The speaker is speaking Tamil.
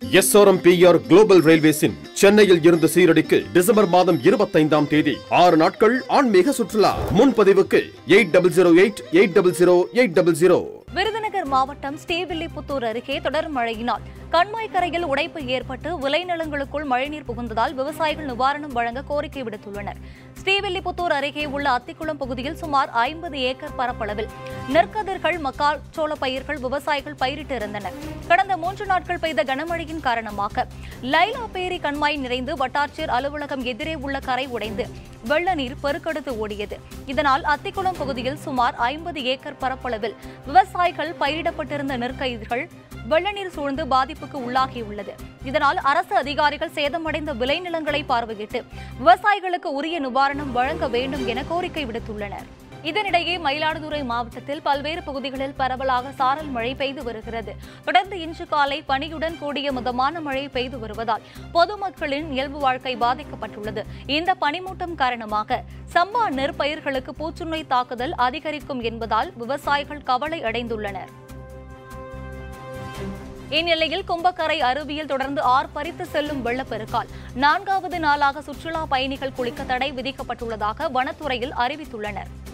எஸ்ஆர்எம்பிஆர் குளோபல் ரயில்வேஸின் சென்னையில் இருந்து சீரடிக்கு டிசம்பர் மாதம் இருபத்தைந்தாம் தேதி ஆறு நாட்கள் ஆன்மீக சுற்றுலா முன்பதிவுக்கு eight double zero eight eight double zero eight double zero Virudhunagar மாவட்டம் ஸ்ரீவில்லிபுத்தூர் அருகே தொடர் மழையினால் கண்மாய் கரையில் உடைப்பு ஏற்பட்டு விளைநிலங்களுக்குள் மழைநீர் புகுந்ததால் விவசாயிகள் நிவாரணம் வழங்க கோரிக்கை விடுத்துள்ளனர் ஸ்ரீவில்லிபுத்தூர் அருகே உள்ள அத்திக்குளம் பகுதியில் சுமார் ஐம்பது ஏக்கர் பரப்பளவில் நெற்கதிர்கள் மக்காச்சோள பயிர்கள் விவசாயிகள் பயிரிட்டு இருந்தனர் கடந்த மூன்று நாட்கள் பெய்த கனமழையின் காரணமாக லைலாபேரி கண்மாய் நிறைந்து வட்டாட்சியர் அலுவலகம் எதிரே உள்ள கரை உடைந்து வெள்ள நீர் பெருக்கெடுத்து ஓடியது இதனால் அத்திக்குளம் பகுதியில் சுமார் ஐம்பது ஏக்கர் பரப்பளவில் விவசாயிகள் பயிரிடப்பட்டிருந்த நெற்கயிர்கள் வெள்ள நீர் சூழ்ந்து பாதிப்புக்கு உள்ளாகியுள்ளது இதனால் அரசு அதிகாரிகள் சேதமடைந்த விளைநிலங்களை பார்வையிட்டு விவசாயிகளுக்கு உரிய நிவாரணம் வழங்க வேண்டும் என கோரிக்கை விடுத்துள்ளனர் இதனிடையே மயிலாடுதுறை மாவட்டத்தில் பல்வேறு பகுதிகளில் பரவலாக சாரல் மழை பெய்து வருகிறது தொடர்ந்து இன்று காலை பனியுடன் கூடிய மிதமான மழை பெய்து வருவதால் பொதுமக்களின் இயல்பு வாழ்க்கை பாதிக்கப்பட்டுள்ளது இந்த பனிமூட்டம் காரணமாக சம்பா நெற்பயிர்களுக்கு பூச்சுநோய் தாக்குதல் அதிகரிக்கும் என்பதால் விவசாயிகள் கவலை அடைந்துள்ளனர் இந்நிலையில் கும்பக்கரை அருவியில் தொடர்ந்து ஆர்ப்பரித்து செல்லும் வெள்ளப்பெருக்கால் நான்காவது நாளாக சுற்றுலா பயணிகள் குளிக்க தடை விதிக்கப்பட்டுள்ளதாக வனத்துறையில் அறிவித்துள்ளனர்